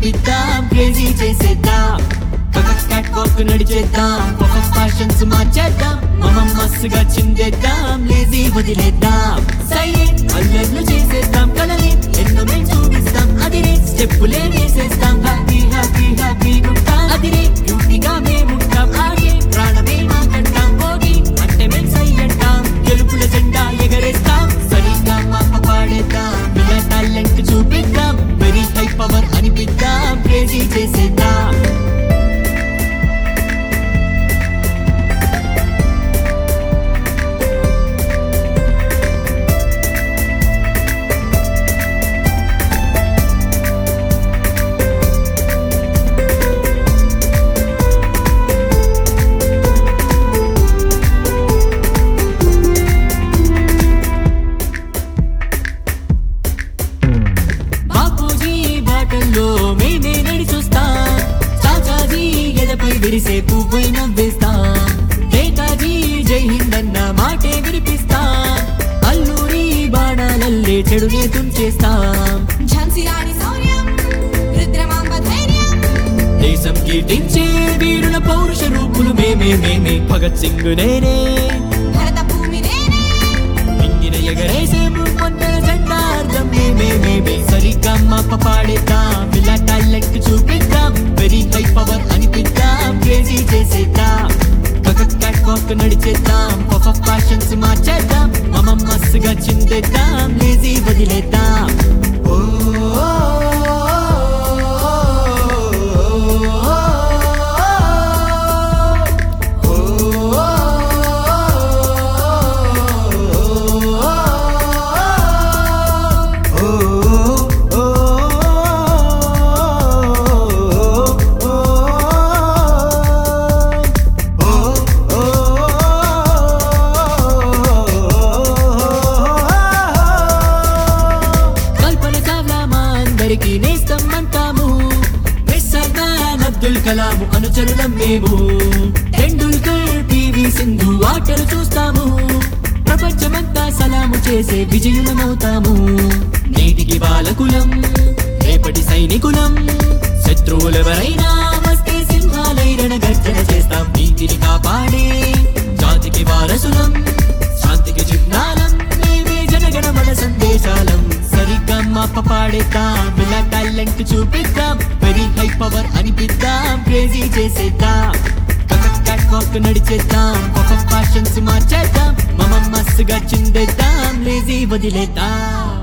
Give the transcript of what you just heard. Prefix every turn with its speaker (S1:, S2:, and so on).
S1: అనిపిద్దాం crazy చేసేద్దాం cat walk నడిచేద్దాం ఒక ఫ్యాషన్స్ మార్చేద్దాం మమం మస్సుగా చిందేద్దాం లేజీ వదిలేద్దాం సైలెంట్ అల్లర్లు చేసేద్దాం కలలే ఎన్నో మేము చూపిస్తాం అదిరే స్టెప్పులే వేసేస్తాం హ్యాపీ హ్యాపీ హ్యాపీ ఉంటాం అదిరే బ్యూటీగా మేముంటాం ఆగే ప్రాణమే మాకంటాం భోగి అంటే మేము సై అంటాం గెలుపుల జెండా ఎగరేస్తాం సరిగ్గా మాప పాడేద్దాం ఇలా టాలెంట్ చూపిద్దాం వెరీ హై పవర్ అనిపిద్దాం క్రేజీ చేసేద్దాం బాపూజీ బాటల్లో మేమే నడిచొస్తాం చాచాజీ ఎదపై విరిసే పువ్వై నవ్వేస్తాం నేతాజీ జై హింద్ అన్న మాటే వినిపిస్తాం అల్లూరి బాణాలల్లే చెడునే తుంచేస్తాం
S2: ఝాన్సీ రాణి శౌర్యం రుద్రమాంబ ధైర్యం
S1: దేశం కీర్తించే వీరుల పౌరుష రూపులు మేమే మేమే భగత్ సింగ్ నేనే
S2: భరత భూమి నేనే
S1: ఇంగిన ఎగరేసేము వందల జెండా అర్థం మేమే మేమే సరిగ్గా మాప పాడేద్దాం ఇలా టాలెంట్ చూపిద్దాం వెరీ హై పవర్ అనిపిద్దాం క్రేజీ చేసేద్దాం పక్క క్యాట్ వాక్ నడిచేద్దాం ఒక ఫ్యాషన్స్ మార్చేద్దాం మమం మస్సుగా చిందేద్దాం లేజీ వదిలేద్దాం ఓ కల్పన చావ్లా మా అందరికీ నేస్తం అంటాము మిస్టర్ మ్యాన్ అబ్దుల్ కలాం అనుచరులం మేము టెండూల్కర్ పివి సింధు ఆటలు చూస్తాము ప్రపంచమంతా సలాము చేసే విజయులమవుతాము నేటికి బాలకులం రేపటి సైనికులం శత్రువులెవరైనా వస్తే సింహాలైరణ గర్జన చేస్తాం నీతిని కాపాడే జాతికి వారసులం శాంతికి చిహ్నాలం మేమే జనగణ మన సందేశాలం సరిగ్గా మాప పాడేద్దాం ఇలా టాలెంట్ చూపిద్దాం వెరీ హై పవర్ అనిపిద్దాం క్రేజీ చేసేద్దాం క్యాట్ వాక్ నడిచేద్దాం ఒక ఫ్యాషన్స్ మార్చేద్దాం మమ మస్సుగా చిందేద్దాం లేజీ వదిలేద్దాం